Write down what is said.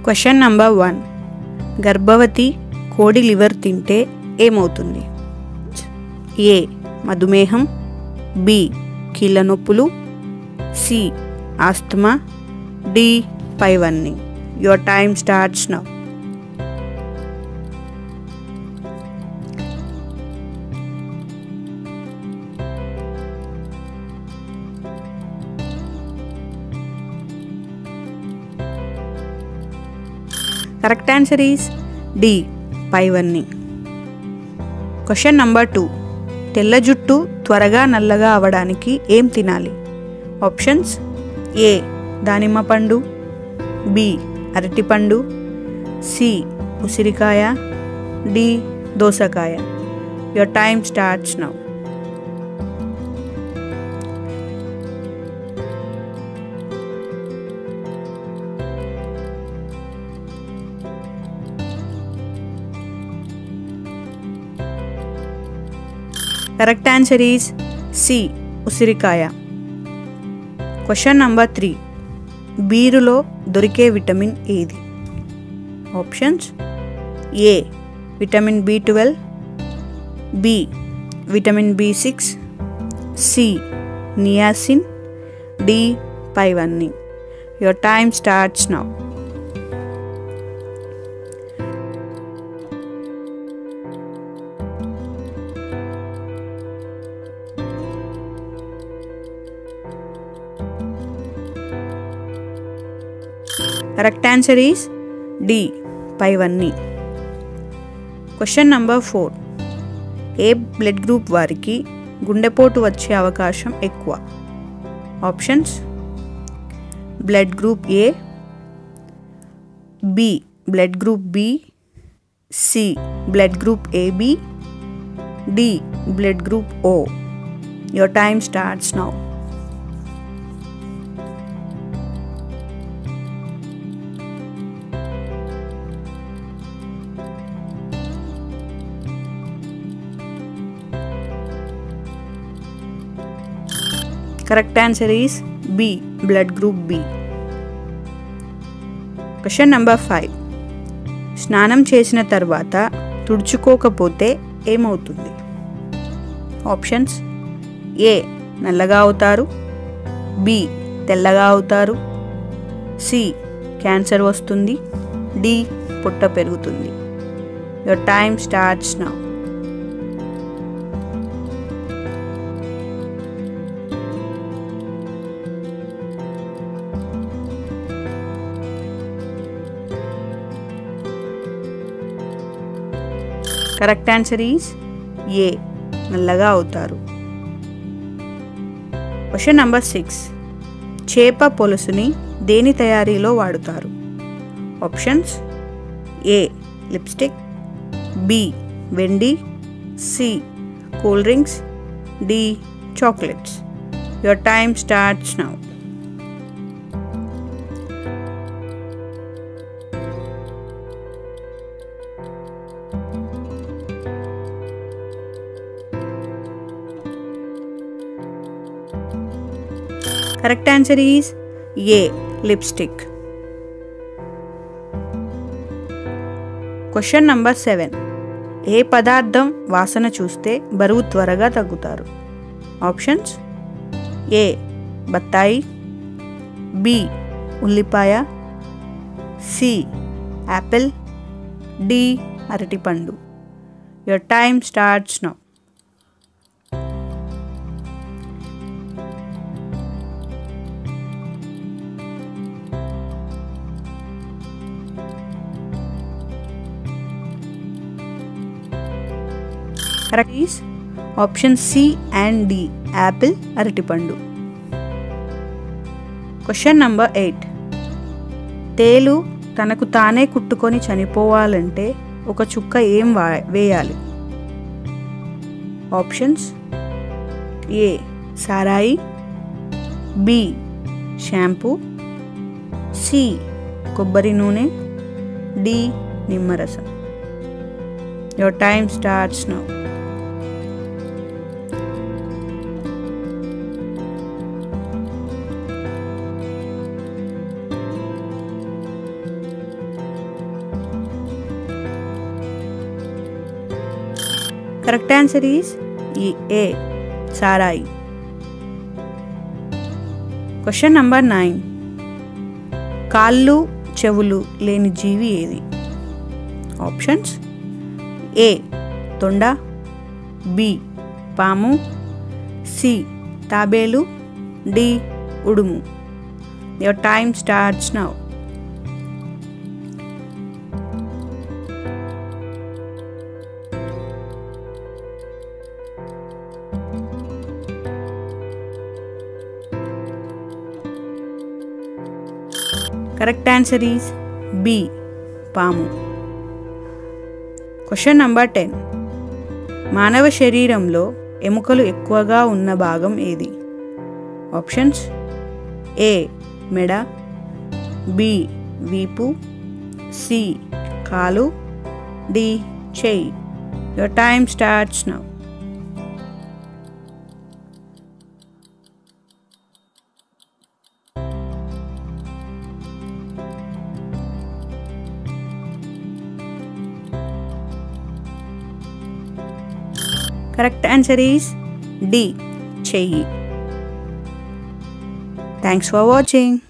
question number one గర్భవతి కోడి liver తింటే ఏమవుతుంది ఏ మధుమేహం బి కీళ్ళ నొప్పులు సి ఆస్తమా డి పైవన్నీ your time starts now correct answer is D పైవన్నీ క్వశ్చన్ నంబర్ టూ తెల్ల జుట్టు త్వరగా నల్లగా అవడానికి ఏం తినాలి ఆప్షన్స్ ఏ దానిమ్మ పండు బి అరటిపండు సి ఉసిరికాయ డి దోసకాయ your time starts now correct answer is C ఉసిరికాయ క్వశ్చన్ నంబర్ త్రీ బీరులో దొరికే విటమిన్ ఏది options A vitamin B twelve B vitamin B six C niacin D పైవన్నీ your time starts now correct answer is D పైవన్నీ question number four A blood group వారికి గుండెపోటు వచ్చే అవకాశం ఎక్కువ options blood group A B blood group B C blood group AB D blood group O your time starts now correct answer is B blood group B question number five స్నానం చేసిన తర్వాత తుడుచుకోకపోతే ఏమవుతుంది options A నల్లగా అవుతారు B తెల్లగా అవుతారు C cancer వస్తుంది D పుట్ట పెరుగుతుంది your time starts now correct answer is A నల్లగా అవుతారు క్వశ్చన్ నంబర్ సిక్స్ చేప పొలుసుని దేని తయారీలో వాడుతారు ఆప్షన్స్ ఏ లిప్స్టిక్ బి వెండి C cool drinks D chocolates your time starts now correct answer is A lipstick question number seven ఏ పదార్థం వాసన చూస్తే బరువు త్వరగా తగ్గుతారు ఆప్షన్స్ ఏ బత్తాయి బి ఉల్లిపాయ సి యాపిల్ డి అరటిపండు your time starts now correct is option C and D apple అరటిపండు క్వశ్చన్ నంబర్ ఎయిట్ తేలు తనకు తానే కుట్టుకొని చనిపోవాలంటే ఒక చుక్క ఏం వా వేయాలి ఆప్షన్స్ ఏ సారాయి బి షాంపూ సి కొబ్బరి నూనె డి నిమ్మరసం your time starts now correct answer is ఈ ఏ సారాయి క్వశ్చన్ నంబర్ నైన్ కాళ్ళు చెవులు లేని జీవి ఏది ఆప్షన్స్ ఏ తొండ బి పాము సి తాబేలు డి ఉడుము your time starts now correct answer is B పాము క్వశ్చన్ నంబర్ టెన్ మానవ శరీరంలో ఎముకలు ఎక్కువగా ఉన్న భాగం ఏది ఆప్షన్స్ ఏ మెడ బి వీపు సి కాలు డి చెయ్యి your time starts now correct answer is D చెయ్యి థ్యాంక్స్ ఫర్ వాచింగ్